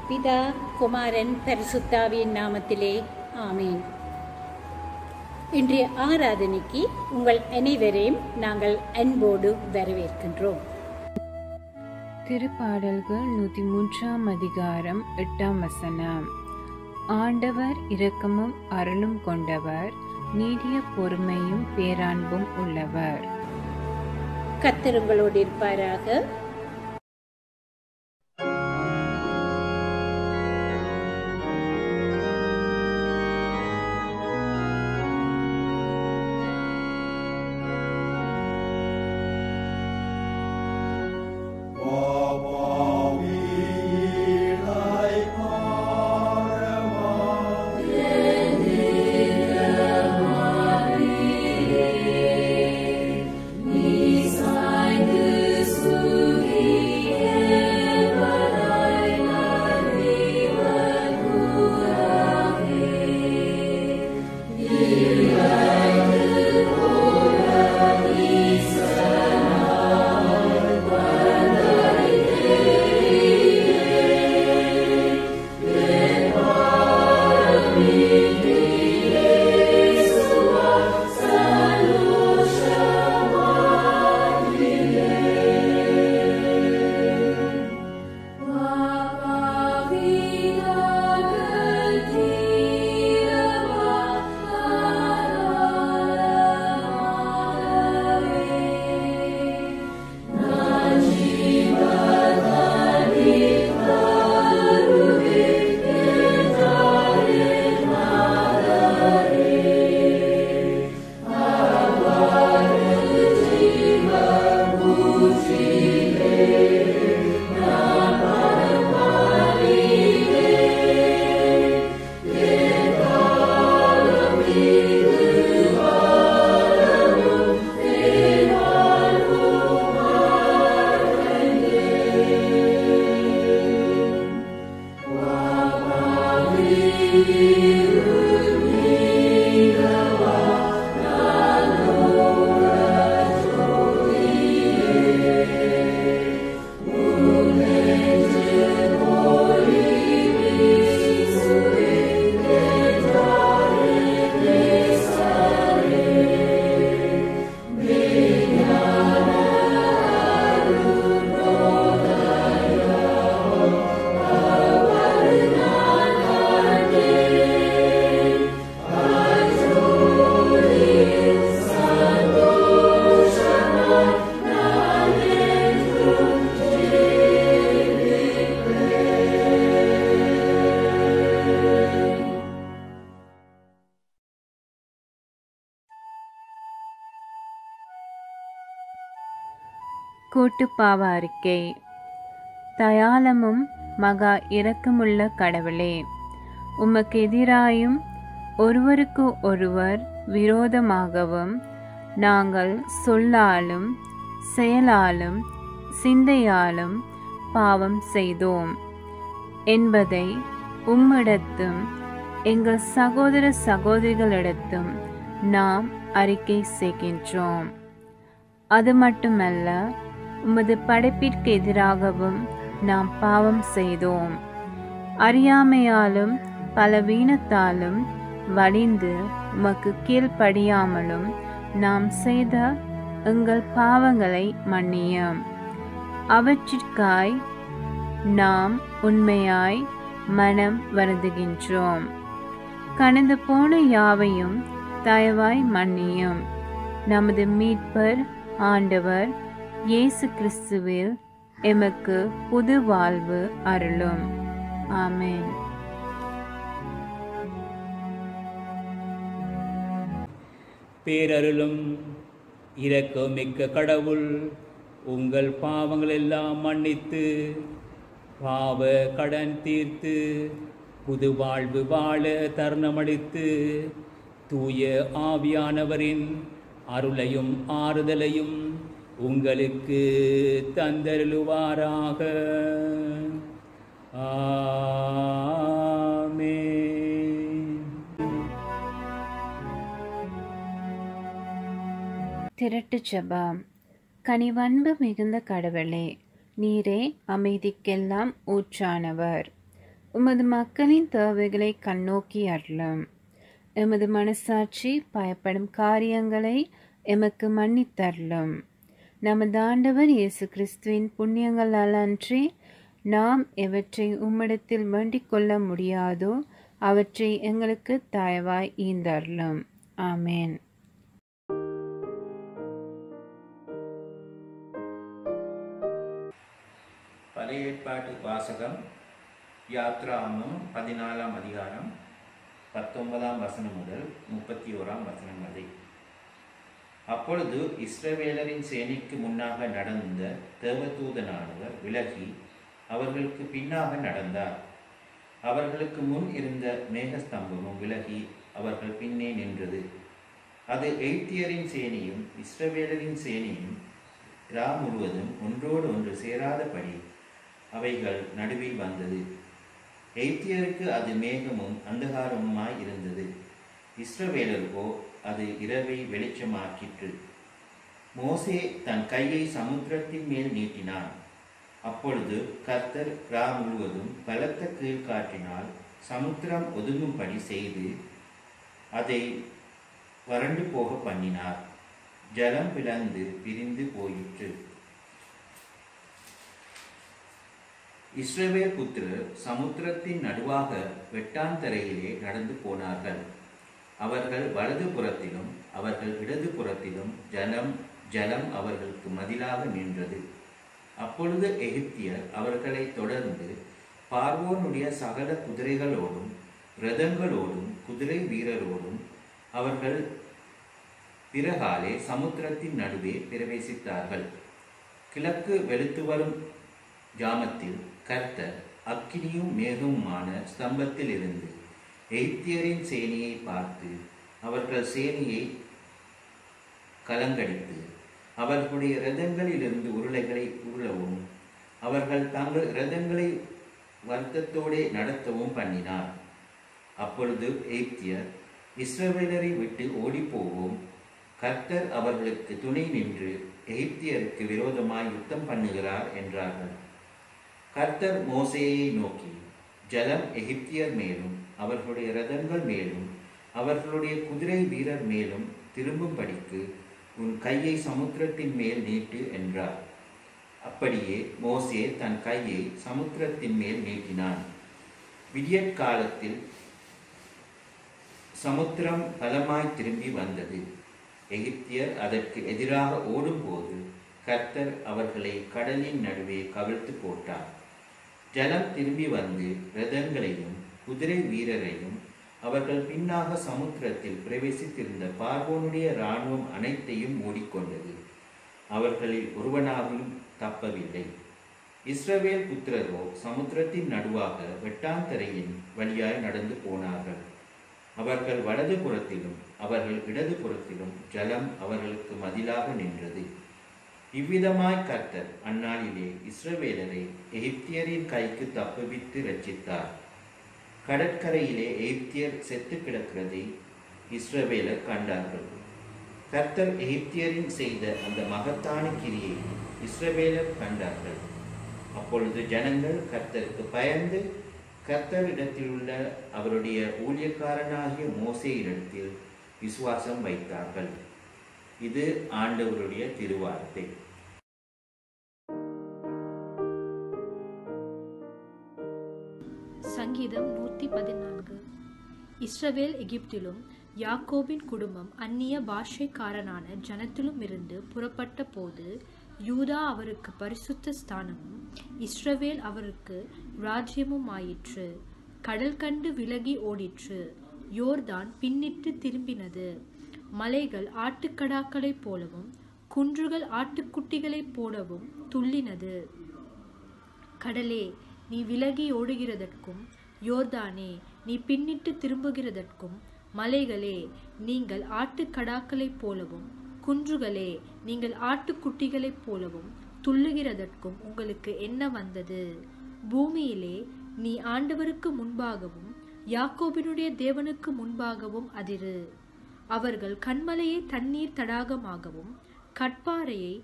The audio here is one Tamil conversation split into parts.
பிதா குமாரன் பரிசுத்தாவியின் நாமத்திலே ஆமீன் இன்றைய ஆராதனைக்கு உங்கள் அனைவரையும் நாங்கள் அன்போடு வரவேற்கின்றோம் திருப்பாடல்கள் நூற்றி மூன்றாம் அதிகாரம் எட்டாம் வசனம் ஆண்டவர் இரக்கமும் அருளும் கொண்டவர் நீடிய பொறுமையும் பேரான்பும் உள்ளவர் கத்தருங்களோடு இருப்பாராக கூட்டுப்பாவ அறிக்கை தயாளமும் மகா இரக்கமுள்ள கடவுளே உமக்கு எதிராயும் ஒருவருக்கு ஒருவர் விரோதமாகவும் நாங்கள் சொல்லாலும் செயலாலும் சிந்தையாலும் பாவம் செய்தோம் என்பதை உம்மிடத்தும் எங்கள் சகோதர சகோதரிகளிடத்தும் நாம் அறிக்கை செய்கின்றோம் அது மட்டுமல்ல உமது படைப்பிற்கு எதிராகவும் நாம் பாவம் செய்தோம் அறியாமையாலும் பலவீனத்தாலும் வலிந்து உமக்கு கீழ்ப்படியாமலும் நாம் செய்த எங்கள் பாவங்களை மன்னியும் அவற்றிற்காய் நாம் உண்மையாய் மனம் வருந்துகின்றோம் கடந்து போன யாவையும் தயவாய் மன்னியும் நமது மீட்பர் ஆண்டவர் இயேசு கிறிஸ்துவில் எமக்கு புது வாழ்வு அருளும் ஆமென் பேரருளும் இரக்கமிக்க கடவுள் உங்கள் பாவங்கள் எல்லாம் மன்னித்து பாவ கடன் தீர்த்து புது வாழ்வு வாழ தருணமளித்து தூய ஆவியானவரின் அருளையும் ஆறுதலையும் உங்களுக்கு தந்தருளுவாராக ஆமென் திரட்டு ஜெபம் கனிவன்பு மிகுந்த கடவுளே நீரே அமைதிக்கெல்லாம் ஊற்றானவர் உமது மக்களின் தேவைகளை கண்ணோக்கி அருளும் எமது மனசாட்சி பயப்படும் காரியங்களை எமக்கு மன்னித்தருளும் நமது ஆண்டவர் இயேசு கிறிஸ்துவின் புண்ணியங்களால் அன்றி நாம் எவற்றை உம்மிடத்தில் வேண்டிக் கொள்ள முடியாதோ அவற்றை எங்களுக்கு தயவாய் ஈந்தருளும் ஆமேன் பழைய ஏற்பாட்டு வாசகம் யாத்ராமம் பதினாலாம் அதிகாரம் பத்தொன்பதாம் வசனம் முதல் முப்பத்தி ஓராம் வசனம் வரை அப்பொழுது இஸ்ரவேலரின் சேனைக்கு முன்னாக நடந்த தேவதூதனானவர் விலகி அவர்களுக்கு பின்னாக நடந்தார் அவர்களுக்கு முன் இருந்த மேகஸ்தம்பமும் விலகி அவர்கள் பின்னே நின்றது அது எய்த்தியரின் சேனையும் இஸ்ரவேலரின் சேனையும் ரா முழுவதும் ஒன்றோடு ஒன்று சேராதபடி அவைகள் நடுவில் வந்தது எய்த்தியருக்கு அது மேகமும் அந்தகாரமுமாய் இருந்தது இஸ்ரவேலருக்கோ அது இரவை வெளிச்சமாக்கிற்று மோசே தன் கையை சமுத்திரத்தின் மேல் நீட்டினான் அப்பொழுது கர்த்தர் ரா முழுவதும் பலத்த கீழ்காற்றினால் சமுத்திரம் ஒதுங்கும்படி செய்து அதை வறண்டு போக பண்ணினார் ஜலம் பிளந்து பிரிந்து போயிற்று இஸ்ரவேல் புத்திரர் சமுத்திரத்தின் நடுவாக வெட்டாந்தரையிலே நடந்து போனார்கள் அவர்கள் வலது புறத்திலும் அவர்கள் இடது புறத்திலும் ஜலம் ஜலம் அவர்களுக்கு மதிலாக நின்றது அப்பொழுது எகிப்தியர் அவர்களை தொடர்ந்து பார்வோனுடைய சகல குதிரைகளோடும் இரதங்களோடும் குதிரை வீரரோடும் அவர்கள் பிறகாலே சமுத்திரத்தின் நடுவே பிரவேசித்தார்கள் கிழக்கு வெளுத்து வரும் ஜாமத்தில் கர்த்தர் அக்கினியும் மேகமுமான ஸ்தம்பத்தில் இருந்து எய்த்தியரின் சேனையை பார்த்து அவர்கள் சேனையை கலங்கடித்து அவர்களுடைய இரதங்களிலிருந்து உருளைகளை உருளவும் அவர்கள் தங்கள் இரதங்களை வருத்தத்தோடே நடத்தவும் பண்ணினார் அப்பொழுது எய்த்தியர் இஸ்ரவேலரை விட்டு ஓடிப்போவோம் கர்த்தர் அவர்களுக்கு துணை நின்று எகிப்தியருக்கு விரோதமாய் யுத்தம் பண்ணுகிறார் என்றார்கள் கர்த்தர் மோசேயை நோக்கி ஜலம் எகிப்தியர் மேலும் அவர்களுடைய ரதங்கள் மேலும் அவர்களுடைய குதிரை வீரர் மேலும் திரும்பும்படிக்கு உன் கையை சமுத்திரத்தின் மேல் நீட்டு என்றார் அப்படியே மோசே தன் கையை சமுத்திரத்தின் மேல் நீட்டினான் விடியற்காலத்தில் சமுத்திரம் பலமாய் திரும்பி வந்தது எகிப்தியர் அதற்கு எதிராக ஓடும்போது கர்த்தர் அவர்களை கடலின் நடுவே கவிழ்த்து போட்டார் ஜலம் திரும்பி வந்து ரதங்களையும் குதிரை வீரரையும் அவர்கள் பின்னாக சமுத்திரத்தில் பிரவேசித்திருந்த பார்வோனுடைய இராணுவம் அனைத்தையும் மூடிக்கொண்டது அவர்களில் ஒருவனாகவும் தப்பவில்லை இஸ்ரவேல் புத்திரரோ சமுத்திரத்தின் நடுவாக வெட்டாந்தரையின் வழியாய் நடந்து போனார்கள் அவர்கள் வலது புறத்திலும் அவர்கள் இடது புறத்திலும் ஜலம் அவர்களுக்கு மதிலாக நின்றது இவ்விதமாய் கர்த்தர் அந்நாளிலே இஸ்ரவேலரை எகிப்தியரின் கைக்கு தப்புவித்து ரட்சித்தார் கடற்கரையிலே எகிப்தியர் செத்து கிடக்கிறதை இஸ்ரவேலர் கண்டார்கள் கர்த்தர் எகிப்தியரின் செய்த அந்த மகத்தான கிரியை இஸ்ரவேலர் கண்டார்கள் அப்பொழுது ஜனங்கள் கர்த்தருக்கு பயந்து கர்த்தரிடத்தில் உள்ள அவருடைய ஊழியக்காரனாகிய மோசேயிடத்தில் விசுவாசம் வைத்தார்கள் இது ஆண்டவருடைய திருவார்த்தை சங்கீதம் நூற்றி பதினான்கு இஸ்ரவேல் எகிப்திலும் யாக்கோபின் குடும்பம் அந்நிய பாஷைக்காரனான ஜனத்திலும் இருந்து புறப்பட்ட போது யூதா அவருக்கு பரிசுத்த ஸ்தானமும் இஸ்ரவேல் அவருக்கு ராஜ்யமும் ஆயிற்று கடல் கண்டு விலகி ஓடிற்று யோர்தான் பின்னிட்டு திரும்பினது மலைகள் ஆட்டுக்கடாக்களைப் போலவும் குன்றுகள் ஆட்டுக்குட்டிகளைப் போலவும் துள்ளினது கடலே நீ விலகி ஓடுகிறதற்கும் யோர்தானே நீ பின்னிட்டு திரும்புகிறதற்கும் மலைகளே நீங்கள் ஆட்டுக்கடாக்களைப் போலவும் குன்றுகளே நீங்கள் ஆட்டுக்குட்டிகளைப் போலவும் துள்ளுகிறதற்கும் உங்களுக்கு என்ன வந்தது பூமியிலே நீ ஆண்டவருக்கு முன்பாகவும் யாக்கோபினுடைய தேவனுக்கு முன்பாகவும் அதிரு அவர்கள் கண்மலையை தண்ணீர் தடாகமாகவும் கட்பாறையை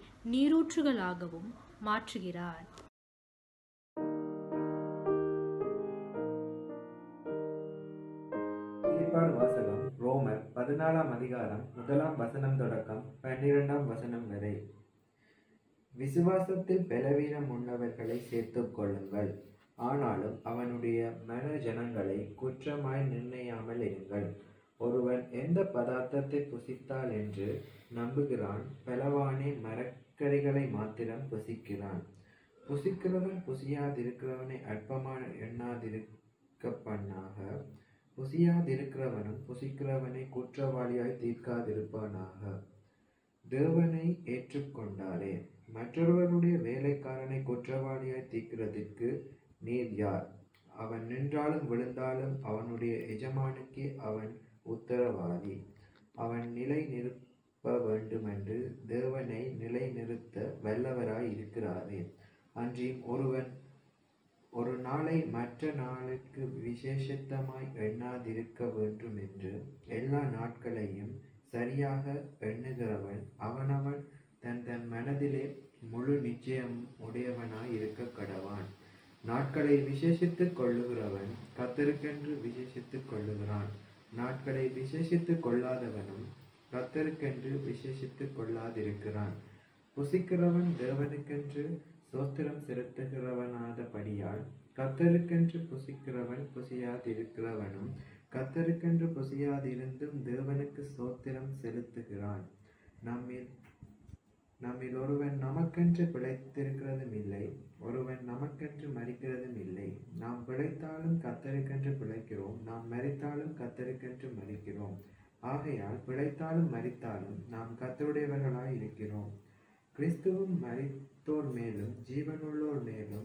நீரூற்றுகளாகவும் மாற்றுகிறார் பதினாலாம் அதிகாரம் முதலாம் வசனம் தொடக்கம் பன்னிரெண்டாம் வசனம் வரை விசுவாசத்தில் பலவீனம் உள்ளவர்களை சேர்த்துக் கொள்ளுங்கள் ஆனாலும் அவனுடைய மன ஜனங்களை குற்றமாய் நிர்ணயாமல் இருங்கள் ஒருவன் எந்த பதார்த்தத்தை புசித்தால் என்று நம்புகிறான் பலவானே மரக்கறிகளை மாத்திரம் புசிக்கிறான் புசிக்கிறவன் புசியாதிருக்கிறவனை அற்பமான எண்ணாதிருக்க பண்ணாக புசியாதிருக்கிறவனும் புசிக்கிறவனை குற்றவாளியாய் தீர்க்காதிருப்பானாக தேவனை ஏற்றுக்கொண்டாரே மற்றொருவருடைய வேலைக்காரனை குற்றவாளியாய் தீர்க்கிறதற்கு நீர் யார் அவன் நின்றாலும் விழுந்தாலும் அவனுடைய எஜமானுக்கே அவன் உத்தரவாதி அவன் நிலை நிறுத்த வேண்டுமென்று தேவனை நிலை நிறுத்த வல்லவராய் இருக்கிறாரே அன்றியும் ஒருவன் ஒரு நாளை மற்ற நாளுக்கு விசேஷத்தமாய் எண்ணாதிருக்க வேண்டும் என்று எல்லா நாட்களையும் சரியாக எண்ணுகிறவன் அவனவன் தன் தன் மனதிலே முழு நிச்சயம் உடையவனாய் இருக்க கடவான் நாட்களை விசேஷித்துக் கொள்ளுகிறவன் கத்தருக்கென்று விசேஷித்துக் கொள்ளுகிறான் நாட்களை விசேஷித்துக் கொள்ளாதவனும் கத்தருக்கென்று விசேஷித்துக் கொள்ளாதிருக்கிறான் புசிக்கிறவன் தேவனுக்கென்று சோத்திரம் செலுத்துகிறவனாதபடியால் கத்தருக்கென்று புசிக்கிறவன் புசியாதிருக்கிறவனும் கத்தருக்கென்று புசியாதிருந்தும் தேவனுக்கு சோத்திரம் செலுத்துகிறான் நம்மில் நம்மில் ஒருவன் நமக்கென்று பிழைத்திருக்கிறதும் இல்லை ஒருவன் நமக்கென்று மறிக்கிறதும் இல்லை நாம் பிழைத்தாலும் கத்தருக்கென்று பிழைக்கிறோம் நாம் மறித்தாலும் கத்தருக்கென்று மறிக்கிறோம் ஆகையால் பிழைத்தாலும் மறித்தாலும் நாம் கத்தருடையவர்களாய் இருக்கிறோம் கிறிஸ்துவும் மரித்தோர் மேலும் ஜீவனுள்ளோர் மேலும்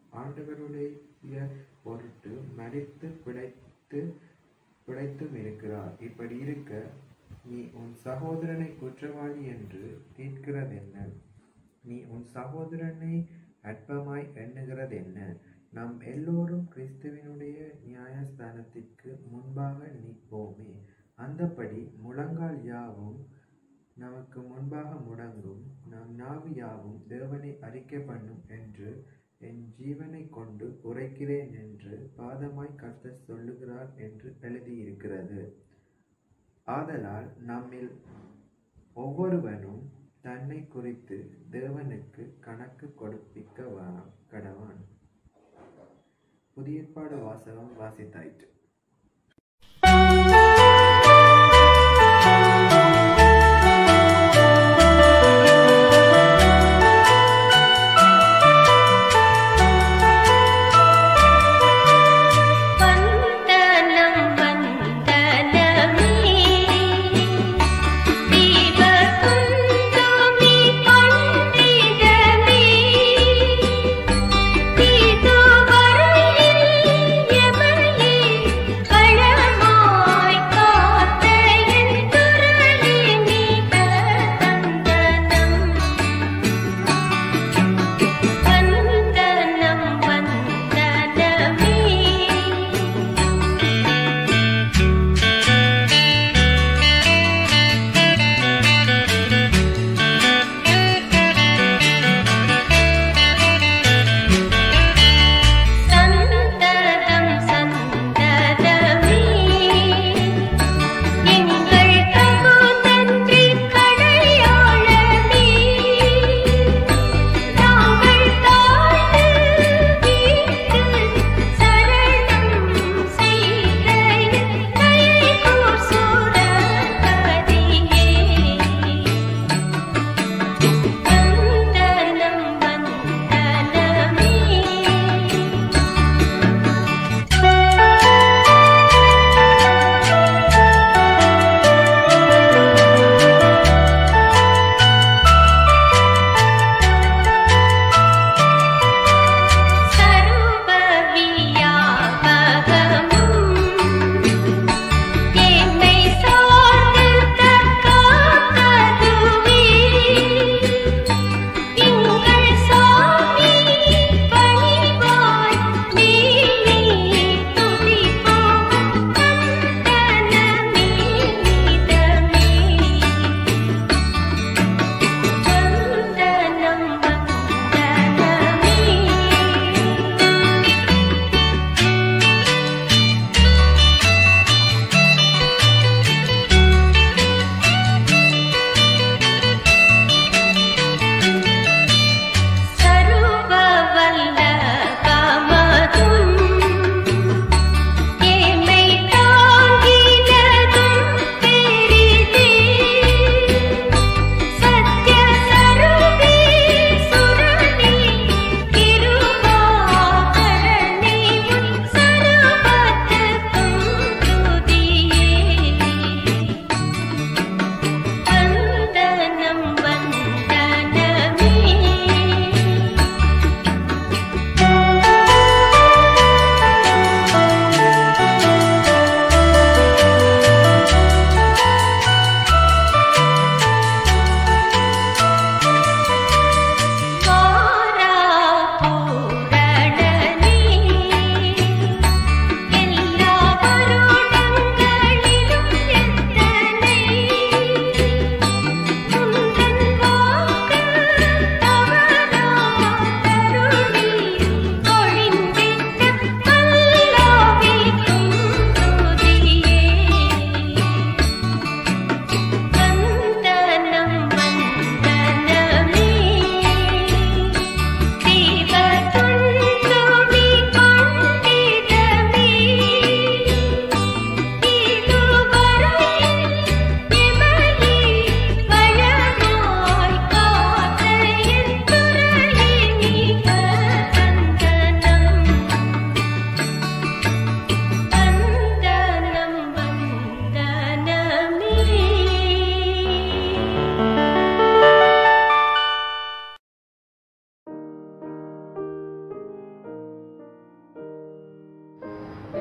ஆண்டவருடைய பொருட்டு மறித்து பிழைத்து பிழைத்தும் இருக்கிறார் இப்படி இருக்க நீ உன் சகோதரனை குற்றவாளி என்று தீர்க்கிறதென்ன நீ உன் சகோதரனை அற்பமாய் எண்ணுகிறதென்ன நாம் எல்லோரும் கிறிஸ்துவினுடைய நியாயஸ்தானத்திற்கு முன்பாக நிற்போமே அந்தப்படி முழங்கால் யாவும் நமக்கு முன்பாக முடங்கும் நம் நாவு யாவும் தேவனை அறிக்கை பண்ணும் என்று என் ஜீவனை கொண்டு உரைக்கிறேன் என்று பாதமாய் கர்த்தர் சொல்லுகிறார் என்று எழுதியிருக்கிறது ஆதலால் நம்மில் ஒவ்வொருவனும் தன்னை குறித்து தேவனுக்கு கணக்கு கொடுப்பிக்க வா- கடவான் புதிய ஏற்பாடு வாசகம் வாசித்தாயிற்று வந்தனம் வந்தனமே தீபகுந்துமி பண்டிதமே தீதுவரையில் எமையே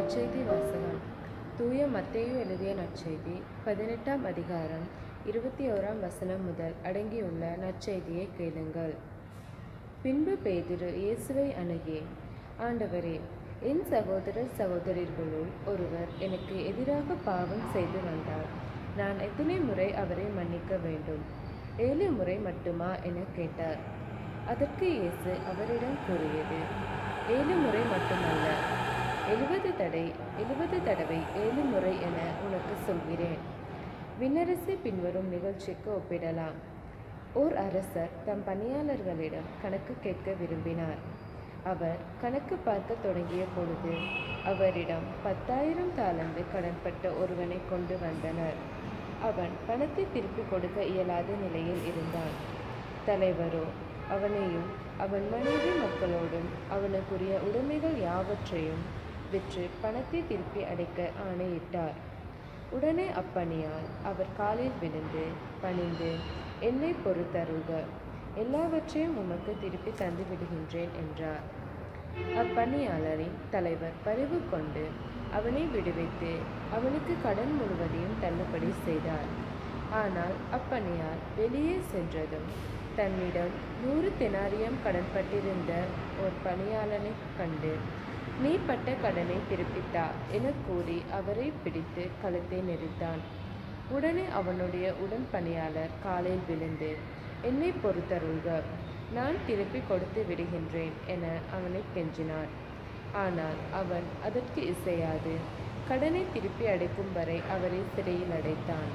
நற்செய்தி வாசகம் தூய மத்தேயு எழுதிய நற்செய்தி பதினெட்டாம் அதிகாரம் இருபத்தி ஓராம் வசனம் முதல் அடங்கியுள்ள நற்செய்தியை கேளுங்கள் பின்பு பேதுரு இயேசுவை அணுகி ஆண்டவரே என் சகோதரர் சகோதரிகளுள் ஒருவர் எனக்கு எதிராக பாவம் செய்து வந்தார் நான் எத்தனை முறை அவரை மன்னிக்க வேண்டும் ஏழு முறை மட்டுமா என கேட்டார் அதற்கு இயேசு அவரிடம் கூறியது ஏழு முறை மட்டுமல்ல எழுபது தடை எழுபது தடவை ஏழு முறை என உனக்கு சொல்கிறேன் விண்ணரசை பின்வரும் நிகழ்ச்சிக்கு ஒப்பிடலாம் ஓர் அரசர் தம் பணியாளர்களிடம் கணக்கு கேட்க விரும்பினார் அவர் கணக்கு பார்க்க தொடங்கிய பொழுது அவரிடம் பத்தாயிரம் தாளந்து கடன்பட்ட ஒருவனை கொண்டு வந்தனர் அவன் பணத்தை திருப்பி கொடுக்க இயலாத நிலையில் இருந்தான் தலைவரோ அவனையும் அவன் மனைவி மக்களோடும் அவனுக்குரிய உடைமைகள் யாவற்றையும் விற்று பணத்தை திருப்பி அடைக்க ஆணையிட்டார் உடனே அப்பணியால் அவர் காலில் விழுந்து பணிந்து என்னை பொறுத்தருக எல்லாவற்றையும் உமக்கு திருப்பி தந்து விடுகின்றேன் என்றார் அப்பணியாளரின் தலைவர் பரிவு கொண்டு அவனை விடுவித்து அவனுக்கு கடன் முழுவதையும் தள்ளுபடி செய்தார் ஆனால் அப்பணியார் வெளியே சென்றதும் தன்னிடம் நூறு தெனாரியம் கடன்பட்டிருந்த ஒரு பணியாளனை கண்டு நீ பட்ட கடனை திருப்பித்தா என கூறி அவரை பிடித்து கழுத்தை நெரித்தான் உடனே அவனுடைய உடன் பணியாளர் காலில் விழுந்து என்னை பொறுத்தருள்க நான் திருப்பி கொடுத்து விடுகின்றேன் என அவனை கெஞ்சினார் ஆனால் அவன் அதற்கு இசையாது கடனை திருப்பி அடைக்கும் வரை அவரை சிறையில் அடைத்தான்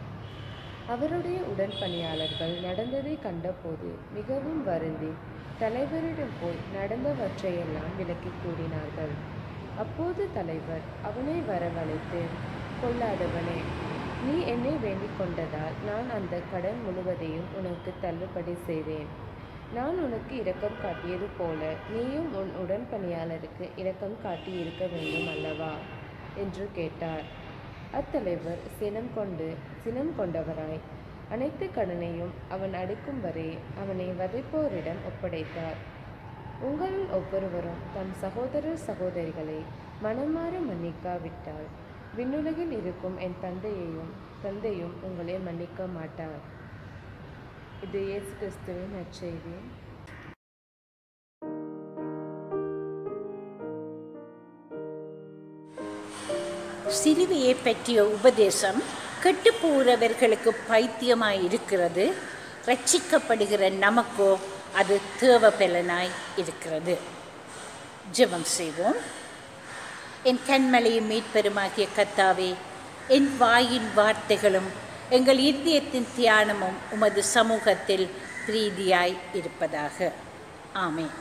அவருடைய உடன் பணியாளர்கள் நடந்ததை கண்டபோது மிகவும் வருந்தி தலைவரிடம் போய் நடந்தவற்றையெல்லாம் விளக்கி கூறினார்கள் அப்போது தலைவர் அவனை வரவழைத்து கொள்ளாதவனே நீ என்னை வேண்டிக் கொண்டதால் நான் அந்த கடன் முழுவதையும் உனக்கு தள்ளுபடி செய்தேன் நான் உனக்கு இரக்கம் காட்டியது போல நீயும் உன் உடன் பணியாளருக்கு இரக்கம் காட்டி இருக்க வேண்டும் அல்லவா என்று கேட்டார் அத்தலைவர் சினம் கொண்டு சினம் கொண்டவராய் அனைத்து கடனையும் அவன் அடைக்கும் வரை அவனை வதைப்போரிடம் ஒப்படைத்தார் உங்களில் ஒவ்வொருவரும் தம் சகோதரர் சகோதரிகளை மனமாற மன்னிக்காவிட்டால் விண்ணுலகில் இருக்கும் என் தந்தையையும் தந்தையும் உங்களை மன்னிக்க மாட்டார் இது இயேசு கிறிஸ்துவின் நற்செய்தி சிலுவையை பற்றிய உபதேசம் கெட்டுப்போகிறவர்களுக்கு பைத்தியமாய் இருக்கிறது ரட்சிக்கப்படுகிற நமக்கோ அது தேவபலனாய் இருக்கிறது ஜெபம் செய்வோம் என் கண்மலையும் மீட்பெருமாகிய கத்தாவே என் வாயின் வார்த்தைகளும் எங்கள் இதயத்தின் தியானமும் உமது சமூகத்தில் பிரீதியாய் இருப்பதாக ஆமென்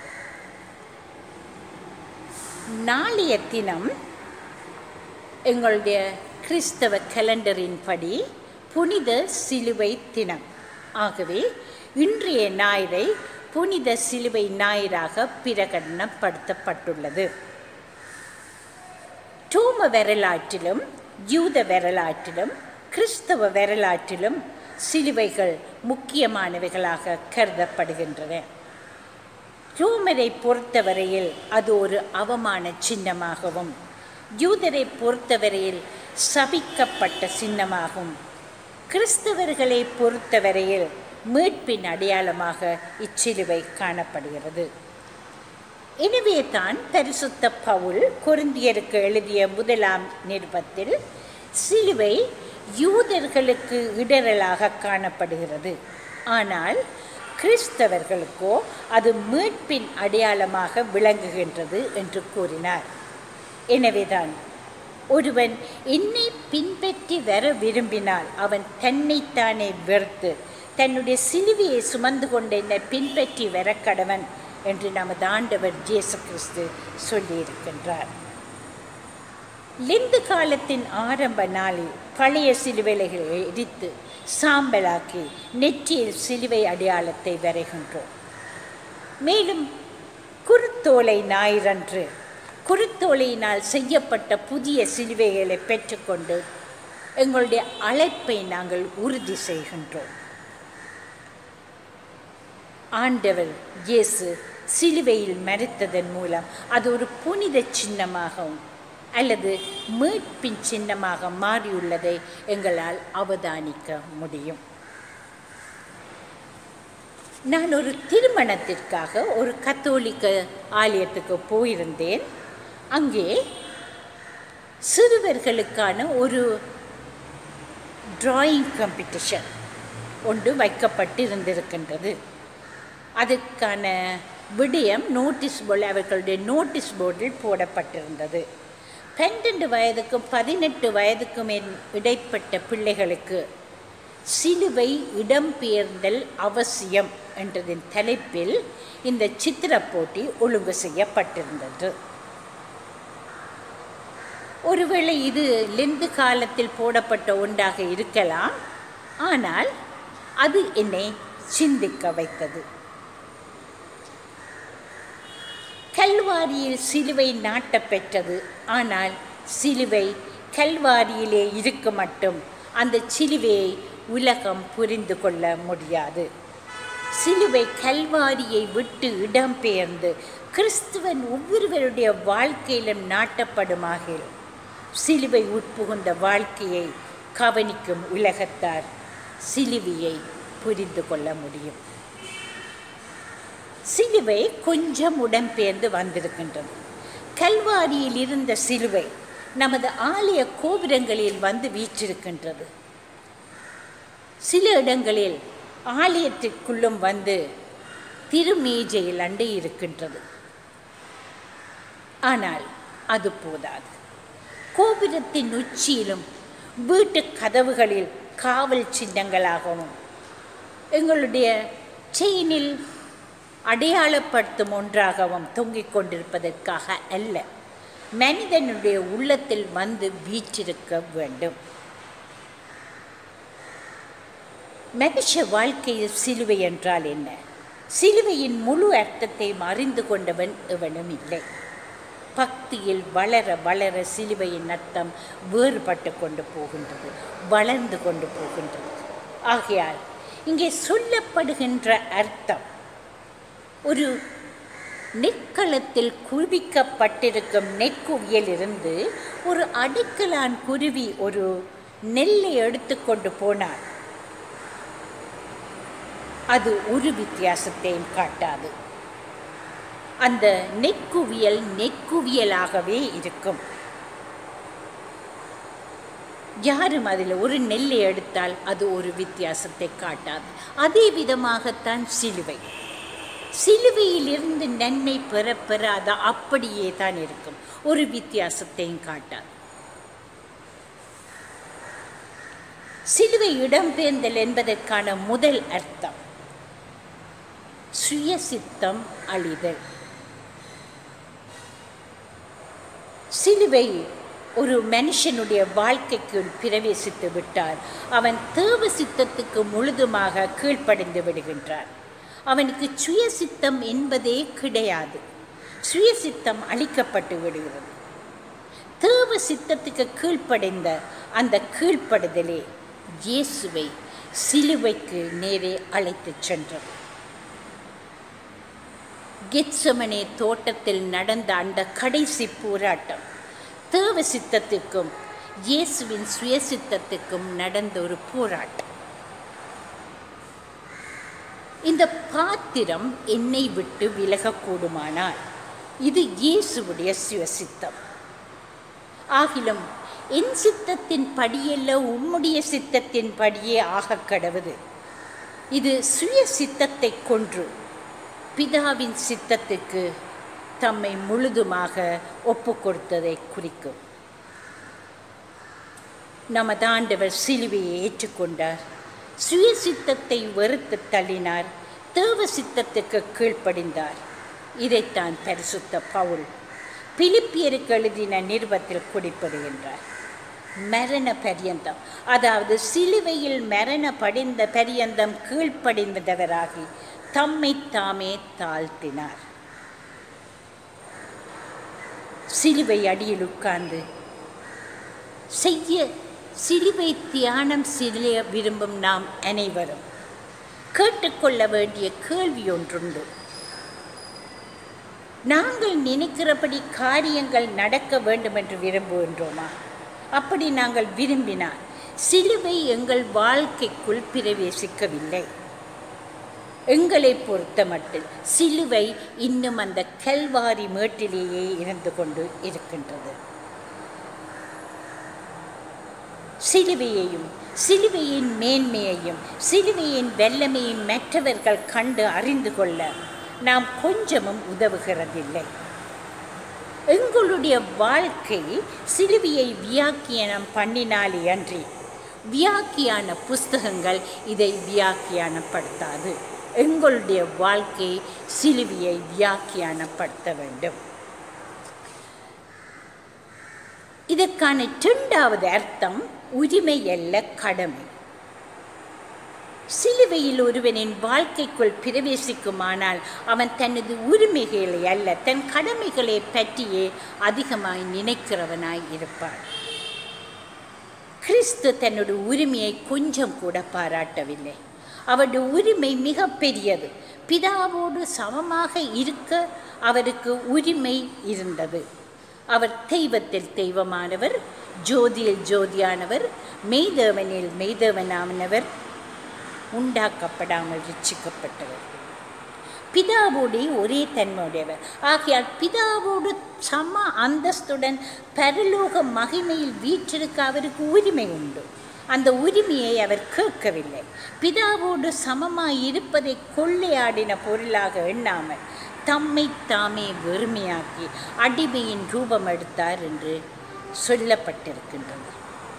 நாளைய தினம் எங்களுடைய கிறிஸ்தவ கலண்டரின் படி புனித சிலுவை தினம் ஆகவே இன்றைய ஞாயிறை புனித சிலுவை ஞாயிறாக பிரகடனப்படுத்தப்பட்டுள்ளது டூம வரலாற்றிலும் யூத வரலாற்றிலும் கிறிஸ்தவ வரலாற்றிலும் சிலுவைகள் முக்கியமானவைகளாக கருதப்படுகின்றன ரோமரை பொறுத்தவரையில் அது ஒரு அவமான சின்னமாகவும் யூதரை பொறுத்தவரையில் சபிக்கப்பட்ட சின்னமாகும் கிறிஸ்தவர்களை பொறுத்தவரையில் மீட்பின் அடையாளமாக இச்சிலுவை காணப்படுகிறது எனவே தான் பரிசுத்த பவுல் கொருந்தியருக்கு எழுதிய முதலாம் நிருபத்தில் சிலுவை யூதர்களுக்கு இடரலாக காணப்படுகிறது ஆனால் கிறிஸ்தவர்களுக்கோ அது மீட்பின் அடையாளமாக விளங்குகின்றது என்று கூறினார் எனவேதான் ஒருவன் என்னை பின்பற்றி வர விரும்பினால் அவன் தன்னைத்தானே வெறுத்து தன்னுடைய சிலுவையை சுமந்து கொண்டு என்னை பின்பற்றி வர கடவன் என்று நமது ஆண்டவர் இயேசு கிறிஸ்து சொல்லியிருக்கின்றார் லெந்து காலத்தின் ஆரம்ப நாளில் பழைய சிலுவைகளை எரித்து சாம்பலாக்கி நெற்றியில் சிலுவை அடையாளத்தை வரைகின்றோம் மேலும் குருத்தோலை ஞாயிறன்று குருத்தோலையினால் செய்யப்பட்ட புதிய சிலுவைகளை பெற்றுக்கொண்டு எங்களுடைய அழைப்பை நாங்கள் உறுதி செய்கின்றோம் ஆண்டவர் இயேசு சிலுவையில் மறித்ததன் மூலம் அது ஒரு புனித சின்னமாகவும் அல்லது மீட்பின் சின்னமாக மாறியுள்ளதை எங்களால் அவதானிக்க முடியும் நான் ஒரு திருமணத்திற்காக ஒரு கத்தோலிக்க ஆலயத்துக்கு போயிருந்தேன் அங்கே சிறுவர்களுக்கான ஒரு டிராயிங் காம்படிஷன் ஒன்று வைக்கப்பட்டிருந்திருக்கின்றது அதுக்கான விடயம் நோட்டீஸ் போர்டு அவர்களுடைய நோட்டீஸ் போர்டில் போடப்பட்டிருந்தது பன்னெண்டு வயதுக்கும் பதினெட்டு வயதுக்கும் என் இடைப்பட்ட பிள்ளைகளுக்கு சிலுவை இடம்பெயர்ந்தல் அவசியம் என்றதின் தலைப்பில் இந்த சித்திர போட்டி ஒழுங்கு செய்யப்பட்டிருந்தது ஒருவேளை இது லெந்து காலத்தில் போடப்பட்ட ஒன்றாக இருக்கலாம் ஆனால் அது என்னை சிந்திக்க வைத்தது கல்வாரியில் சிலுவை நாட்டப் பெற்றது ஆனால் சிலுவை கல்வாரியிலே இருக்க மட்டும் அந்த சிலுவையை உலகம் புரிந்து கொள்ள முடியாது சிலுவை கல்வாரியை விட்டு இடம்பெயர்ந்து கிறிஸ்துவன் ஒவ்வொருவருடைய வாழ்க்கையிலும் நாட்டப்படுமாக சிலுவை உட்புகுந்த வாழ்க்கையை கவனிக்கும் உலகத்தார் சிலுவையை புரிந்து கொள்ள முடியும் சிலுவை கொஞ்சம் உடம்பெயர்ந்து வந்திருக்கின்றது கல்வாரியில் இருந்த சிலுவை நமது ஆலய கோபுரங்களில் வந்து வீற்றிருக்கின்றது சில இடங்களில் ஆலயத்திற்குள்ளும் வந்து திருமேஜையில் அண்டை இருக்கின்றது ஆனால் அது போதாது கோபுரத்தின் உச்சியிலும் வீட்டு கதவுகளில் காவல் சின்னங்களாகவும் எங்களுடைய செயினில் அடையாளப்படுத்தும் ஒன்றாகவும் தொங்கிக் கொண்டிருப்பதற்காக அல்ல மனிதனுடைய உள்ளத்தில் வந்து வீற்றிருக்க வேண்டும் மனுஷ வாழ்க்கையில் சிலுவை என்றால் என்ன சிலுவையின் முழு அர்த்தத்தை அறிந்து கொண்டவன் எவனும் இல்லை பக்தியில் வளர வளர சிலுவையின் அர்த்தம் வேறுபட்டு கொண்டு போகின்றது வளர்ந்து கொண்டு போகின்றது ஆகையால் இங்கே சொல்லப்படுகின்ற அர்த்தம் ஒரு நெற்களத்தில் குவிக்கப்பட்டிருக்கும் நெற்குவியலிருந்து ஒரு அடுக்கலான் குருவி ஒரு நெல்லை எடுத்துக்கொண்டு போனார் அது ஒரு வித்தியாசத்தையும் காட்டாது அந்த நெற்குவியல் நெற்குவியலாகவே இருக்கும் யாரும் அதில் ஒரு நெல்லை எடுத்தால் அது ஒரு வித்தியாசத்தை காட்டாது அதே விதமாகத்தான் சிலுவை சிலுவையிலிருந்து நன்மை பெற பெற அது அப்படியே தான் இருக்கும் ஒரு வித்தியாசத்தையும் காட்டாது சிலுவை இடம்பெயர்ந்தல் என்பதற்கான முதல் அர்த்தம் சுயசித்தம் அழிதல் சிலுவை ஒரு மனுஷனுடைய வாழ்க்கைக்குள் பிரவேசித்து விட்டால் அவன் தேவ சித்தத்துக்கு முழுதுமாக கீழ்ப்படைந்து விடுகின்றான் அவனுக்கு சுயசித்தம் என்பதே கிடையாது சுயசித்தம் அழிக்கப்பட்டு விடுகிறது தேவ சித்தத்துக்கு கீழ்ப்படைந்த அந்த கீழ்ப்படுதலே இயேசுவை சிலுவைக்கு நேரே அழைத்துச் சென்றது கெத்சமனே தோட்டத்தில் நடந்த அந்த கடைசி போராட்டம் தேவ சித்தத்துக்கும் இயேசுவின் சுயசித்தத்துக்கும் நடந்த ஒரு போராட்டம் இந்த பாத்திரம் என்னை விட்டு விலகக்கூடுமானால் இது இயேசுவுடைய சுயசித்தம் ஆகிலும் என் சித்தத்தின் படியல்ல உம்முடைய சித்தத்தின் படியே ஆகக் கடவுது இது சுய சித்தத்தை கொன்று பிதாவின் சித்தத்துக்கு தம்மை முழுதுமாக ஒப்பு கொடுத்ததை குறிக்கும் நமது ஆண்டவர் சிலுவையை ஏற்றுக்கொண்டார் சுய சித்தத்தை வெறுத்து தள்ளினார் தேவ சித்தத்துக்கு கீழ்ப்படிந்தார் இதைத்தான் பரிசுத்த பவுல் பிலிப்பியருக்கு எழுதின நிருபத்தில் குறிப்பிடுகின்றார் மரண பரியந்தம் அதாவது சிலுவையில் மரண படிந்த பரியந்தம் கீழ்ப்படிந்தவராகி தம்மை தாமே தாழ்த்தினார் சிலுவை அடியில் உட்கார்ந்து செய்ய சிலுவை தியானம் செய்ய விரும்பும் நாம் அனைவரும் கேட்டுக்கொள்ள வேண்டிய கேள்வி ஒன்றுண்டு நாங்கள் நினைக்கிறபடி காரியங்கள் நடக்க வேண்டும் என்று விரும்புகின்றோமா அப்படி நாங்கள் விரும்பினால் சிலுவை எங்கள் வாழ்க்கைக்குள் பிரவேசிக்கவில்லை எங்களை பொறுத்த மட்டில் சிலுவை இன்னும் அந்த கல்வாரி மேட்டிலேயே இருந்து கொண்டு இருக்கின்றது சிலுவையையும் சிலுவையின் மேன்மையையும் சிலுவையின் வெள்ளமையும் மற்றவர்கள் கண்டு அறிந்து கொள்ள நாம் கொஞ்சமும் உதவுகிறதில்லை எங்களுடைய வாழ்க்கை சிலுவையை வியாக்கியானம் பண்ணினாலே அன்றி வியாக்கியான புஸ்தகங்கள் இதை வியாக்கியானப்படுத்தாது எங்களுடைய வாழ்க்கை சிலுவையை வியாக்கியானப்படுத்த வேண்டும் இதற்கான இரண்டாவது அர்த்தம் உரிமை அல்ல கடமை சிலுவையில் ஒருவனின் வாழ்க்கைக்குள் பிரவேசிக்குமானால் அவன் தனது உரிமைகளை அல்ல தன் கடமைகளை பற்றியே அதிகமாய் நினைக்கிறவனாய் இருப்பான் கிறிஸ்து தன்னுடைய உரிமையை கொஞ்சம் கூட பாராட்டவில்லை அவருடைய உரிமை மிக பெரியது பிதாவோடு சமமாக இருக்க அவருக்கு உரிமை இருந்தது அவர் தெய்வத்தில் தெய்வமானவர் ஜோதியில் ஜோதியானவர் மெய்தேவனில் மெய்தேவனானவர் உண்டாக்கப்படாமல் ரிச்சிக்கப்பட்டவர் பிதாவோடு ஒரே தன்மையுடையவர் ஆகையால் பிதாவோடு சம அந்தஸ்துடன் பரலோக மகிமையில் வீற்றிருக்க அவருக்கு உரிமை உண்டு அந்த உரிமையை அவர் கேட்கவில்லை பிதாவோடு சமமாய் இருப்பதை கொள்ளையாடின பொருளாக எண்ணாமல் தம்மை தாமே வெறுமையாக்கி அடிமையின் ரூபம் எடுத்தார் என்று சொல்லப்பட்டிருக்கின்றது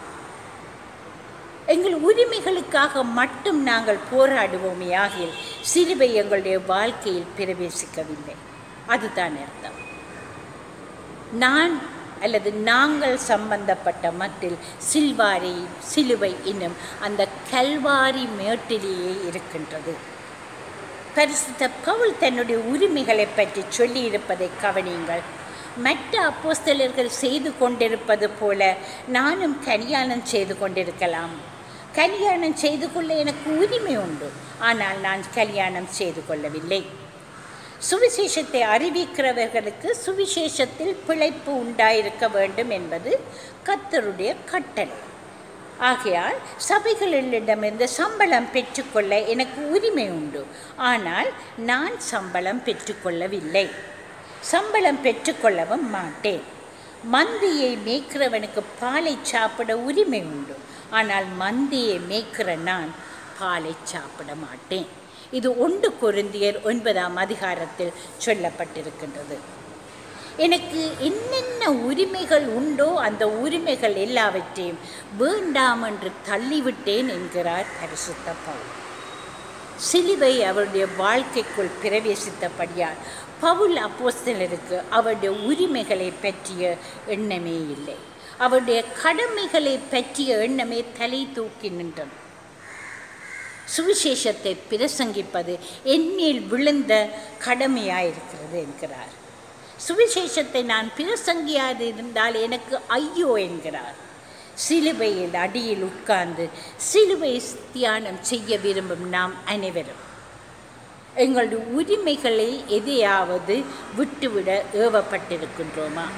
எங்கள் உரிமைகளுக்காக மட்டும் நாங்கள் போராடுவோமே ஆகிய சிலுவை எங்களுடைய வாழ்க்கையில் பிரவேசிக்கவில்லை அதுதான் அர்த்தம் நான் அல்லது நாங்கள் சம்பந்தப்பட்ட மட்டில் சில்வாரி சிலுவை என்னும் அந்த கல்வாரி மேட்டிலேயே இருக்கின்றது பரிசுத்த பவுல் தன்னுடைய உரிமைகளை பற்றி சொல்லியிருப்பதை கவனியுங்கள் மற்ற அப்போஸ்தலர்கள் செய்து கொண்டிருப்பது போல நானும் கல்யாணம் செய்து கொண்டிருக்கலாம் கல்யாணம் செய்து கொள்ள எனக்கு உரிமை உண்டு ஆனால் நான் கல்யாணம் செய்து கொள்ளவில்லை சுவிசேஷத்தை அறிவிக்கிறவர்களுக்கு சுவிசேஷத்தில் பிழைப்பு உண்டாயிருக்க வேண்டும் என்பது கத்தருடைய கட்டளை ஆகையால் சபைகளிடமிருந்து சம்பளம் பெற்றுக்கொள்ள எனக்கு உரிமை உண்டு ஆனால் நான் சம்பளம் பெற்றுக்கொள்ளவில்லை சம்பளம் பெற்றுக்கொள்ளவும் மாட்டேன் மந்தியை மேய்க்கிறவனுக்கு பாலை சாப்பிட உரிமை உண்டு ஆனால் மந்தியை மேய்க்கிற நான் பாலை சாப்பிட மாட்டேன் இது ஒன்று கொருந்தியர் ஒன்பதாம் அதிகாரத்தில் சொல்லப்பட்டிருக்கின்றது எனக்கு என்னென்ன உரிமைகள் உண்டோ அந்த உரிமைகள் எல்லாவற்றையும் வேண்டாம் என்று தள்ளிவிட்டேன் என்கிறார் பரிசுத்த பவுல் சிலுவை அவருடைய வாழ்க்கைக்குள் பிரவேசித்தபடியால் பவுல் அப்போஸ்தலருக்கு அவருடைய உரிமைகளை பற்றிய எண்ணமே இல்லை அவருடைய கடமைகளை பற்றிய எண்ணமே தலை தூக்கி நின்றது சுவிசேஷத்தை பிரசங்கிப்பது என்மேல் விழுந்த கடமையாயிருக்கிறது என்கிறார் சுவிசேஷத்தை நான் பிரசங்கியாது இருந்தால் எனக்கு ஐயோ என்கிறார் சிலுவையில் அடியில் உட்கார்ந்து சிலுவை தியானம் செய்ய விரும்பும் நாம் அனைவரும் எங்களுடைய உரிமைகளில் எதையாவது விட்டுவிட ஏவப்பட்டிருக்கின்றோமா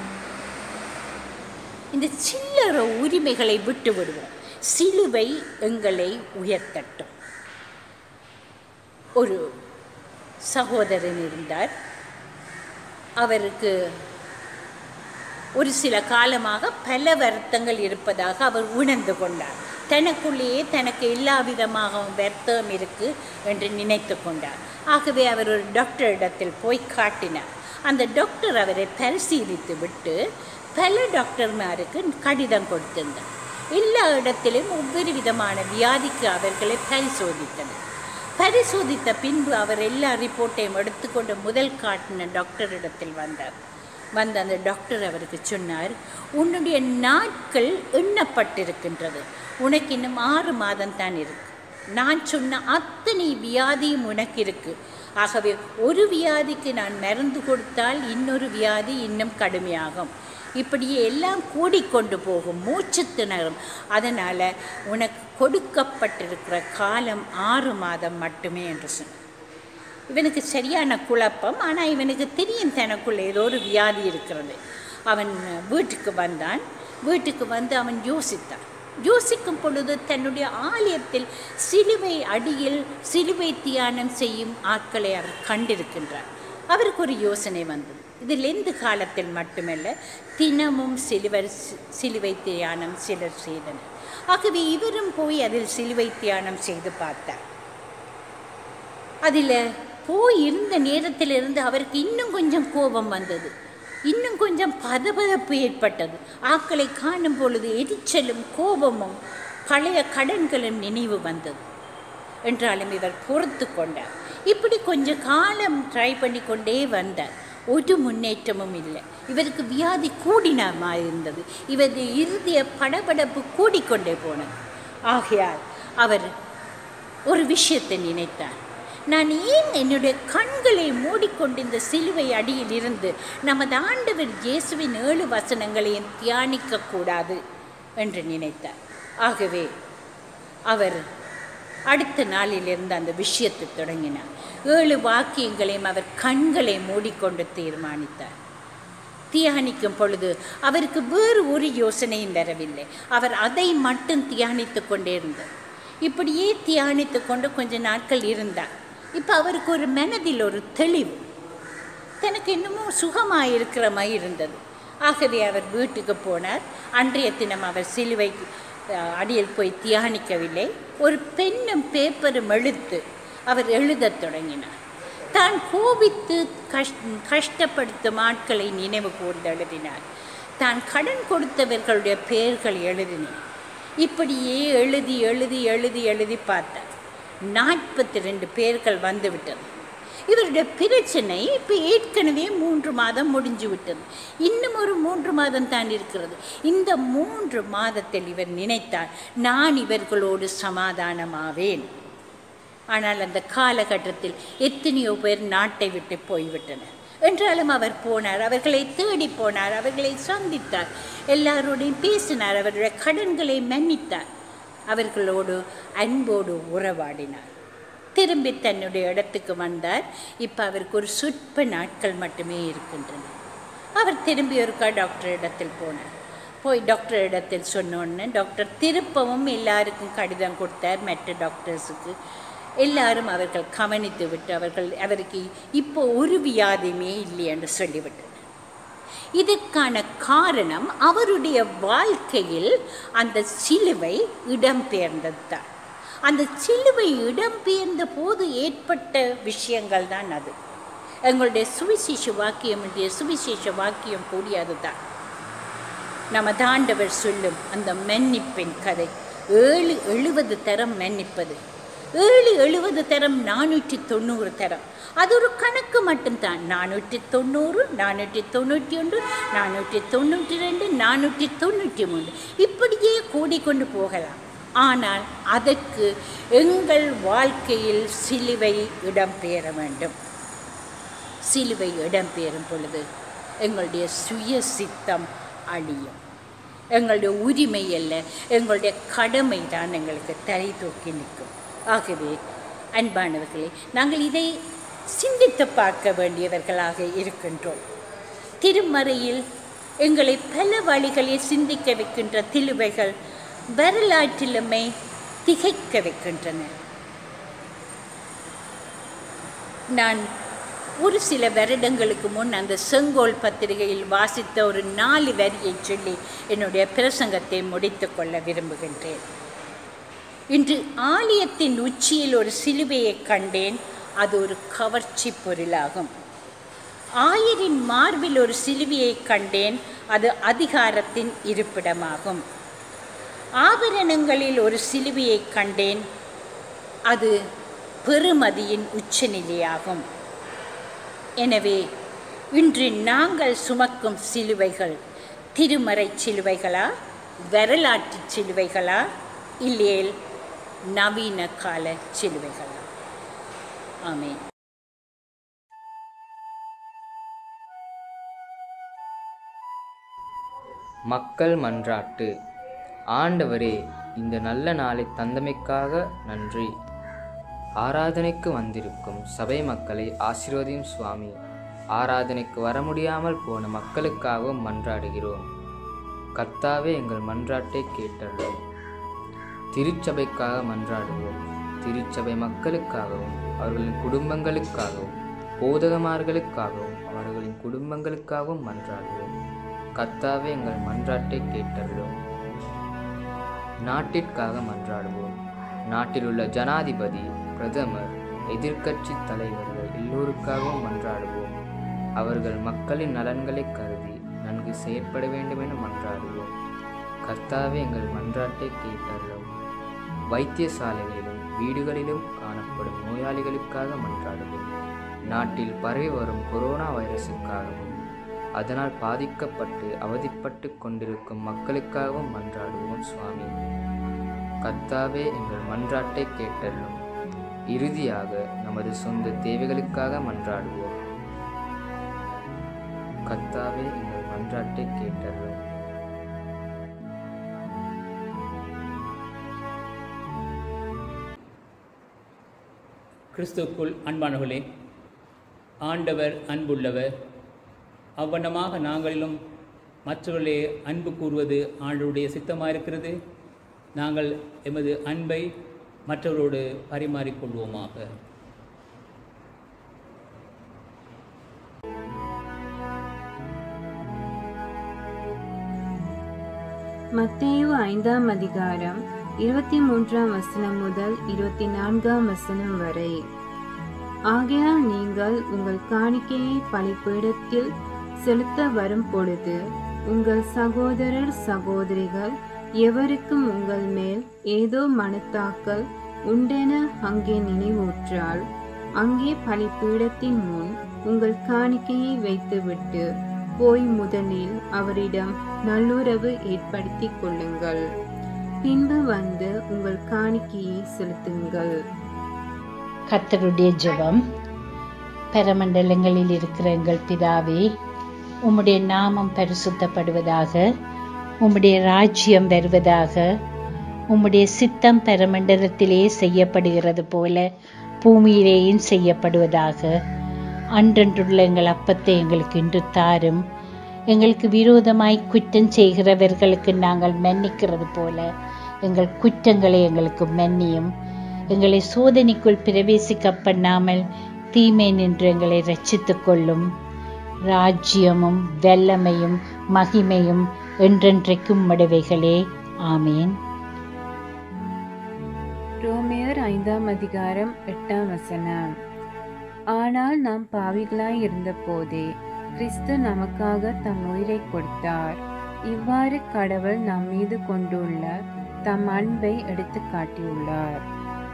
இந்த சில்லற உரிமைகளை விட்டு விடுவோம் சிலுவை எங்களை உயர்த்தட்டும் ஒரு சகோதரன் இருந்தார் அவருக்கு ஒரு சில காலமாக பல வருத்தங்கள் இருப்பதாக அவர் உணர்ந்து கொண்டார் தனக்குள்ளேயே தனக்கு எல்லா விதமாகவும் வருத்தம் இருக்கு என்று நினைத்து கொண்டார் ஆகவே அவர் ஒரு டாக்டர் இடத்தில் போய் காட்டினார் அந்த டாக்டர் அவரை பரிசீலித்து விட்டு பல டாக்டர்மாருக்கு கடிதம் கொடுத்திருந்தார் எல்லா இடத்திலும் ஒவ்வொரு விதமான வியாதிக்கு அவர்களை பரிசோதித்தனர் பரிசோதித்த பின்பு அவர் எல்லா ரிப்போர்ட்டையும் எடுத்துக்கொண்டு முதல் காட்டின டாக்டரிடத்தில் வந்தார் வந்து அந்த டாக்டர் அவருக்கு சொன்னார் உன்னுடைய நாட்கள் எண்ணப்பட்டிருக்கின்றது உனக்கு இன்னும் ஆறு மாதம் தான் இருக்கு நான் சொன்ன அத்தனை வியாதியும் உனக்கு இருக்கு ஆகவே ஒரு வியாதிக்கு நான் மருந்து கொடுத்தால் இன்னொரு வியாதி இன்னும் கடுமையாகும் இப்படியே எல்லாம் கூடிக்கொண்டு போகும் மூச்சு திணறும் அதனால் உனக்கு கொடுக்கப்பட்டிருக்கிற காலம் ஆறு மாதம் மட்டுமே என்று சொன்னார் இவனுக்கு சரியான குழப்பம் ஆனால் இவனுக்கு தெரியும் தனக்குள்ள ஏதோ ஒரு வியாதி இருக்கிறது அவன் வீட்டுக்கு வந்தான் வீட்டுக்கு வந்து அவன் யோசித்தான் யோசிக்கும் பொழுது தன்னுடைய ஆலயத்தில் சிலுவை அடியில் சிலுவை தியானம் செய்யும் ஆட்களை அவர் கண்டிருக்கின்றார் அவருக்கு ஒரு யோசனை வந்தது இது லெந்து காலத்தில் மட்டுமல்ல தினமும் சிலுவர் சிலுவை தியானம் சிலர் செய்தனர் ஆகவே இவரும் போய் அதில் சிலுவை தியானம் செய்து பார்த்தார் அதில் போய் இருந்த நேரத்திலிருந்து அவருக்கு இன்னும் கொஞ்சம் கோபம் வந்தது இன்னும் கொஞ்சம் பதபதப்பு ஏற்பட்டது ஆக்களை காணும் பொழுது எரிச்சலும் கோபமும் பழைய கடன்களும் நினைவு வந்தது என்றாலும் இவர் பொறுத்து கொண்டார் இப்படி கொஞ்ச காலம் ட்ரை பண்ணி கொண்டே வந்தார் ஒரு முன்னேற்றமும் இல்லை இவருக்கு வியாதி கூடினமா இருந்தது இவரது இறுதிய படபடப்பு கூடிக்கொண்டே போனது ஆகையால் அவர் ஒரு விஷயத்தை நினைத்தார் நான் ஏன் என்னுடைய கண்களை மூடிக்கொண்டு இந்த சிலுவை அடியில் இருந்து நமது ஆண்டவர் இயேசுவின் ஏழு வசனங்களையும் தியானிக்க கூடாது என்று நினைத்தார் ஆகவே அவர் அடுத்த நாளிலிருந்து அந்த விஷயத்தை தொடங்கினார் ஏழு வாக்கியங்களையும் அவர் கண்களை மூடிக்கொண்டு தீர்மானித்தார் தியானிக்கும் பொழுது அவருக்கு வேறு ஒரு யோசனையும் வரவில்லை அவர் அதை மட்டும் தியானித்து கொண்டே இருந்தார் இப்படியே தியானித்து கொண்டு கொஞ்ச நாட்கள் இருந்தார் இப்போ அவருக்கு ஒரு மனதில் ஒரு தெளிவு தனக்கு இன்னமும் சுகமாக இருக்கிற மாதிரி இருந்தது ஆகவே அவர் வீட்டுக்கு போனார் அன்றைய தினம் அவர் சிலுவை அஹ், அடியில் போய் தியானிக்கவில்லை ஒரு பெண்ணும் பேப்பரும் எழுத்து அவர் எழுதத் தொடங்கினார் தான் கோபித்து கஷ் கஷ்டப்படுத்தும் ஆட்களை நினைவு கூர்ந்து எழுதினார் தான் கடன் கொடுத்தவர்களுடைய பெயர்கள் எழுதினார் இப்படியே எழுதி எழுதி எழுதி எழுதி பார்த்தார் நாற்பத்தி ரெண்டு பேர்கள் வந்துவிட்டது இவருடைய பிரச்சனை இப்போ ஏற்கனவே மூன்று மாதம் முடிஞ்சு விட்டது இன்னும் ஒரு மூன்று மாதம் தான் இருக்கிறது இந்த மூன்று மாதத்தில் இவர் நினைத்தார் நான் இவர்களோடு சமாதானமாவேன் ஆனால் அந்த காலகட்டத்தில் எத்தனையோ பேர் நாட்டை விட்டு போய்விட்டனர் என்றாலும் அவர் போனார் அவர்களை தேடி போனார் அவர்களை சந்தித்தார் எல்லாரோடையும் பேசினார் அவருடைய கடன்களை மன்னித்தார் அவர்களோடு அன்போடு உறவாடினார் திரும்பி தன்னுடைய இடத்துக்கு வந்தார் இப்போ அவருக்கு ஒரு சொற்ப நாட்கள் மட்டுமே இருக்கின்றன அவர் திரும்பி ஒருக்கா டாக்டர் இடத்தில் போனார் போய் டாக்டர் இடத்தில் சொன்னோன்னு டாக்டர் திருப்பவும் எல்லாருக்கும் கடிதம் கொடுத்தார் மற்ற டாக்டர்ஸுக்கு எல்லாரும் அவர்கள் கவனித்து விட்டு அவர்கள் அவருக்கு இப்போ ஒரு வியாதியுமே இல்லை என்று சொல்லிவிட்டனர் இதற்கான காரணம் அவருடைய வாழ்க்கையில் அந்த சிலுவை இடம்பெயர்ந்தது தான் அந்த சிலுவை இடம்பெயர்ந்த போது ஏற்பட்ட விஷயங்கள் தான் அது எங்களுடைய சுவிசேஷ வாக்கியம் சுவிசேஷ வாக்கியம் கூடியது தான் நமது ஆண்டவர் சொல்லும் அந்த மன்னிப்பின் கதை ஏழு எழுபது தரம் மன்னிப்பது ஏழு எழுபது தரம் நானூற்றி தொண்ணூறு தரம் அது ஒரு கணக்கு மட்டும்தான் நானூற்றி தொண்ணூறு நானூற்றி தொண்ணூற்றி ஒன்று நானூற்றி தொண்ணூற்றி ரெண்டு நானூற்றி தொண்ணூற்றி மூன்று இப்படியே கூடிக்கொண்டு போகலாம் ஆனால் அதற்கு எங்கள் வாழ்க்கையில் சிலுவை இடம்பெயர வேண்டும் சிலுவை இடம்பெயரும் பொழுது எங்களுடைய சுய சித்தம் அழியும் எங்களுடைய உரிமை அல்ல எங்களுடைய கடமை தான் எங்களுக்கு தலை தூக்கி நிற்கும் ஆகவே அன்பானவர்களே நாங்கள் இதை சிந்தித்து பார்க்க வேண்டியவர்களாக இருக்கின்றோம் திருமறையில் எங்களை பல வழிகளில் சிந்திக்க வைக்கின்ற திலுவைகள் வரலாற்றிலுமே திகைக்க வைக்கின்றன நான் ஒரு சில வருடங்களுக்கு முன் அந்த செங்கோல் பத்திரிகையில் வாசித்த ஒரு நாலு வரியை சொல்லி என்னுடைய பிரசங்கத்தை முடித்துக் கொள்ள விரும்புகின்றேன் இன்று ஆலயத்தின் உச்சியில் ஒரு சிலுவையை கண்டேன் அது ஒரு கவர்ச்சி பொருளாகும் ஆயரின் மார்பில் ஒரு சிலுவையை கண்டேன் அது அதிகாரத்தின் இருப்பிடமாகும் ஆபரணங்களில் ஒரு சிலுவையை கண்டேன் அது பெருமதியின் உச்சநிலையாகும் எனவே இன்று நாங்கள் சுமக்கும் சிலுவைகள் திருமறை சிலுவைகளா வரலாற்று சிலுவைகளா இல்லையேல் நவீன கால சிலுவைகளா ஆமென் மக்கள் மன்றாட்டு ஆண்டவரே இந்த நல்ல நாளை தந்தமைக்காக நன்றி ஆராதனைக்கு வந்திருக்கும் சபை மக்களை ஆசீர்வதியும் சுவாமி ஆராதனைக்கு வர முடியாமல் போன மக்களுக்காகவும் மன்றாடுகிறோம் கர்த்தாவே எங்கள் மன்றாட்டை கேட்டருளும் திருச்சபைக்காக மன்றாடுவோம் திருச்சபை மக்களுக்காகவும் அவர்களின் குடும்பங்களுக்காகவும் போதகமார்களுக்காகவும் அவர்களின் குடும்பங்களுக்காகவும் மன்றாடுவோம் கர்த்தாவே எங்கள் மன்றாட்டை கேட்டருளும் நாட்டிற்காக மன்றாடுவோம் நாட்டில் உள்ள ஜனாதிபதி பிரதமர் எதிர்க்கட்சி தலைவர்கள் எல்லோருக்காகவும் மன்றாடுவோம் அவர்கள் மக்களின் நலன்களை கருதி நன்கு செயற்பட வேண்டும் என மன்றாடுவோம் கர்த்தாவே எங்கள் மன்றாட்டை கேட்டருளும் வைத்தியசாலைகளிலும் வீடுகளிலும் காணப்படும் நோயாளிகளுக்காக மன்றாடுவோம் நாட்டில் பரவி வரும் கொரோனா வைரஸுக்காகவும் அதனால் பாதிக்கப்பட்டு அவதிப்பட்டு கொண்டிருக்கும் மக்களுக்காகவும் மன்றாடுவோம் சுவாமி கர்த்தாவே எங்கள் மன்றாட்டை கேட்டருளும் இறுதியாக நமது சொந்த தேவைகளுக்காக மன்றாடுவோம் கர்த்தாவே எங்கள் மன்றாட்டை கேட்டருளும் கிறிஸ்துக்குள் அன்பானவர்களே ஆண்டவர் அன்புள்ளவர் அவ்வண்ணமாக நாங்களிலும் மற்றவர்களே அன்பு கூறுவது ஆண்டவருடைய சித்தமாக இருக்கிறது நாங்கள் எமது அன்பை மற்றவரோடு பரிமாறிக்கொள்வோமாக மத்தேயு ஐந்தாம் அதிகாரம் இருபத்தி மூன்றாம் வசனம் முதல் இருபத்தி நான்காம் வசனம் வரை ஆகையால் நீங்கள் உங்கள் காணிக்கையை பலிபீடத்தில் செலுத்த வரும் பொழுது உங்கள் சகோதரர் சகோதரிகள் எவருக்கும் உங்கள் மேல் ஏதோ மனத்தாக்கல் உண்டென அங்கே நினைவூற்றால் அங்கே பலிபீடத்தின் முன் உங்கள் காணிக்கையை வைத்துவிட்டு போய் முதலில் அவரிடம் நல்லுறவு ஏற்படுத்திக் கொள்ளுங்கள் பின்பு வந்து உங்கள் காணிக்கையை செலுத்துங்கள் கர்த்தருடைய ஜெபம் பரமண்டலங்களில் இருக்கிற எங்கள் பிதாவே உம்முடைய நாமம் பரிசுத்தப்படுவதாக உம்முடைய ராஜ்யம் வருவதாக உம்முடைய சித்தம் பரமண்டலத்திலே செய்யப்படுகிறது போல பூமியிலேயும் செய்யப்படுவதாக அன்றன்றுள்ள எங்கள் அப்பத்தை எங்களுக்கு இன்று தாரும் எங்களுக்கு விரோதமாய் குற்றம் செய்கிறவர்களுக்கு நாங்கள் மன்னிக்கிறது போல எங்கள் குற்றங்களை எங்களுக்கு மன்னியும் எங்களை சோதனைக்குள் பிரவேசிக்க பண்ணாமல் தீமை நின்று எங்களை ரட்சித்துக் கொள்ளும் ராஜ்யமும் வல்லமையும் மகிமையும் என்றென்றைக்கும் உடையவைகளே ஆமேன் ரோமியர் ஐந்தாம் அதிகாரம் எட்டாம் வசனம் ஆனால் நாம் பாவிகளாய் இருந்தபோதே கிறிஸ்து நமக்காக தம் உயிரை கொடுத்தார் இவ்வாறு கடவுள் நம் மீது கொண்டுள்ள தம் அன்பை எடுத்து காட்டியுள்ளார்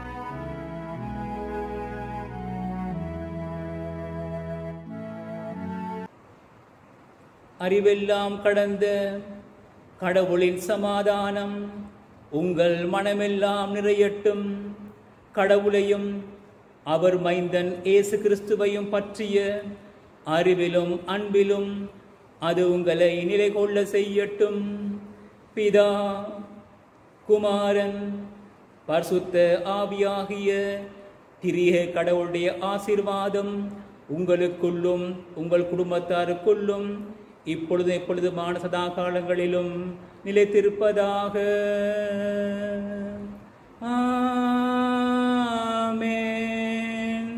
அறிவெல்லாம் கடந்த கடவுளின் சமாதானம் உங்கள் மனமெல்லாம் நிறையட்டும் கடவுளையும் அவர் மைந்தன் இயேசு கிறிஸ்துவையும் பற்றிய அறிவிலும் அன்பிலும் அது உங்களை நிலை கொள்ள செய்யட்டும் பிதா குமாரன் பரிசுத்த ஆவியாகிய திரிய கடவுளுடைய ஆசீர்வாதம் உங்களுக்குள்ளும் உங்கள் குடும்பத்தாருக்குள்ளும் இப்பொழுது எப்பொழுதுமான சதா காலங்களிலும் நிலைத்திருப்பதாக ஆமென்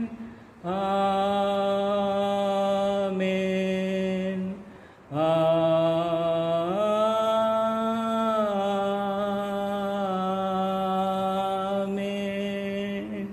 ஆமென் ஆமென்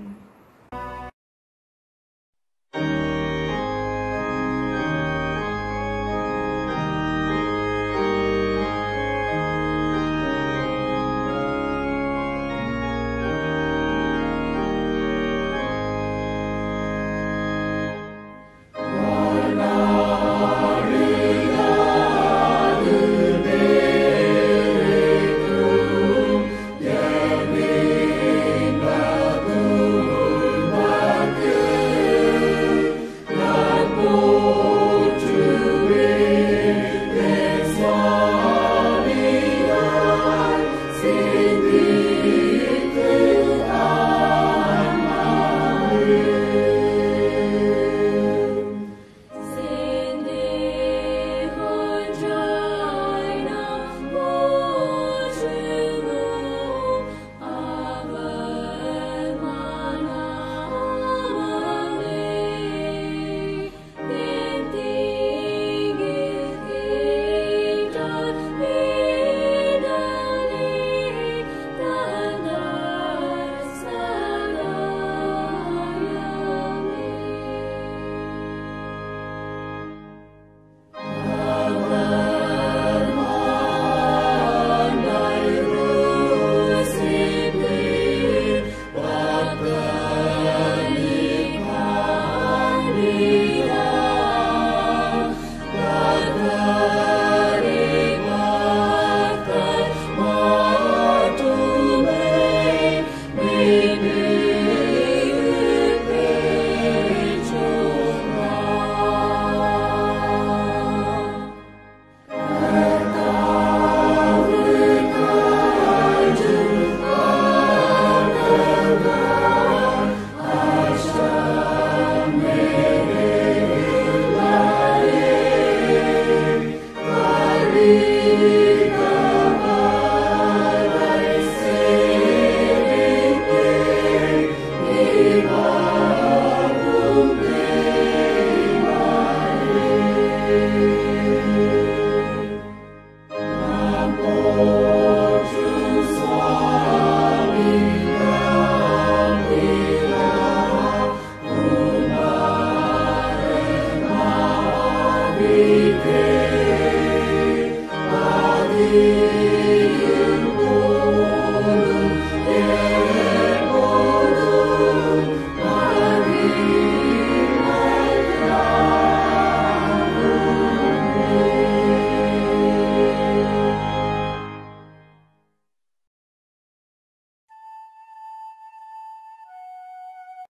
we pray.